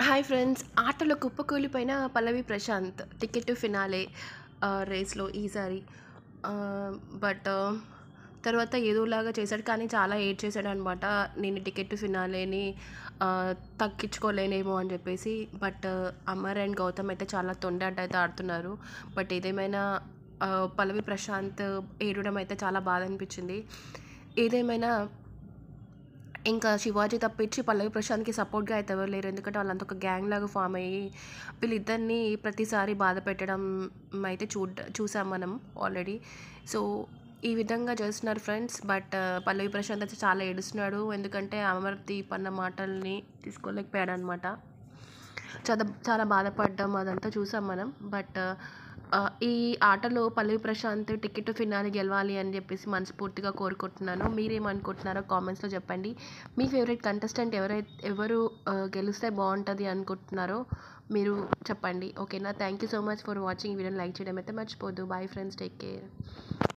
hi friends ఆటలో కుప్పకూలిపోయిన Pallavi Prashanth ticket to finale రేస్లో ఈసారి బట్ తర్వాత ఏదోలాగా చేశాడు కానీ చాలా ఏడ్ చేశాడు అనమాట నేను టికెట్ టు ఫినాలేని తగ్గించుకోలేనేమో అని చెప్పేసి బట్ అమర్ అండ్ గౌతమ్ అయితే చాలా తొండాట అయితే ఆడుతున్నారు బట్ ఏదేమైనా ఆ, పల్లవి ప్రశాంత్ ఏడవడం అయితే చాలా బాధ అనిపించింది ఏదేమైనా ఇంకా శివాజీ తప్పించి పల్లవి ప్రశాంత్కి సపోర్ట్గా అయితే ఎవరు లేరు ఎందుకంటే వాళ్ళంతా ఒక గ్యాంగ్ లాగా ఫామ్ అయ్యి వీళ్ళిద్దరిని ప్రతిసారి బాధ పెట్టడం అయితే చూడ చూసాం మనం ఆల్రెడీ సో ఈ విధంగా చేస్తున్నారు ఫ్రెండ్స్ బట్ పల్లవి ప్రశాంత్ అయితే చాలా ఏడుస్తున్నాడు ఎందుకంటే అమర్దీప్ అన్న మాటల్ని తీసుకోలేకపోయాడు అనమాట చాలా చాలా బాధపడ్డాం అదంతా చూసాం మనం బట్ ఆ, ఈ ఆటలో పల్లవి ప్రశాంత్ టికెట్ ఫినాలి గెలవాలి అని చెప్పేసి మనస్ఫూర్తిగా కోరుకుంటున్నాను మీరేమనుకుంటున్నారో కామెంట్స్లో చెప్పండి మీ ఫేవరెట్ కంటెస్టెంట్ ఎవరైతే ఎవరు ఆ, గెలిస్తే బాగుంటుంది అనుకుంటున్నారో మీరు చెప్పండి ఓకేనా thank you so much for watching ఈ వీడియోని లైక్ చేయడం అయితే మర్చిపోద్దు బాయ్ ఫ్రెండ్స్ టేక్ కేర్